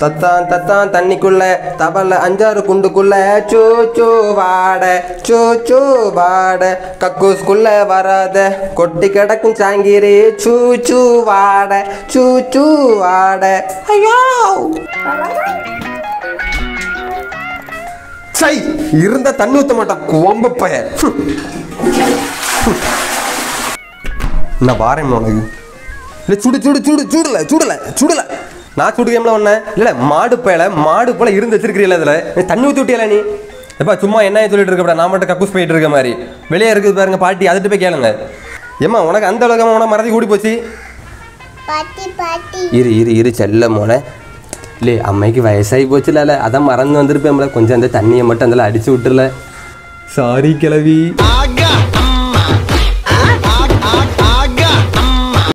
தத்தான் தத்தான் தண்ணிக்குள்ள தபல அஞ்சாறு குண்டுக்குள்ள சூ சூ வாட சூ சூ வாட கக்கூஸ்குள்ள வராத கொட்டி கிடக்கும் சாங்கிரி சூ சூ வாட சூ சூ வாட ஐயோ சை இருந்த தண்ணி ஊத்த மாட்டான் குவம்ப பய நான் வாரேன் உனக்கு இல்லை சுடு சுடு சுடு சுடல சுடல சுடல நான் சுடுகேம்ல ஒண்ணு இல்லை மாடு பயல மாடு போல இருந்து வச்சிருக்கிறீல இதில் நீ தண்ணி ஊற்றி விட்டியல நீ எப்பா சும்மா என்ன சொல்லிட்டு இருக்கப்படா நான் மட்டும் கக்கூஸ் போயிட்டு இருக்க மாதிரி வெளியே இருக்குது பாருங்க பாட்டி அதுட்டு போய் கேளுங்க ஏம்மா உனக்கு அந்த அளவுக்கு உனக்கு மறதி கூடி போச்சு பாட்டி பாட்டி இரு இரு இரு செல்ல மோன இல்லை அம்மைக்கு வயசாகி போச்சுல அதான் மறந்து வந்திருப்பேன்ல கொஞ்சம் அந்த தண்ணியை மட்டும் அதில் அடிச்சு விட்டுல சாரி கிளவி ஆகா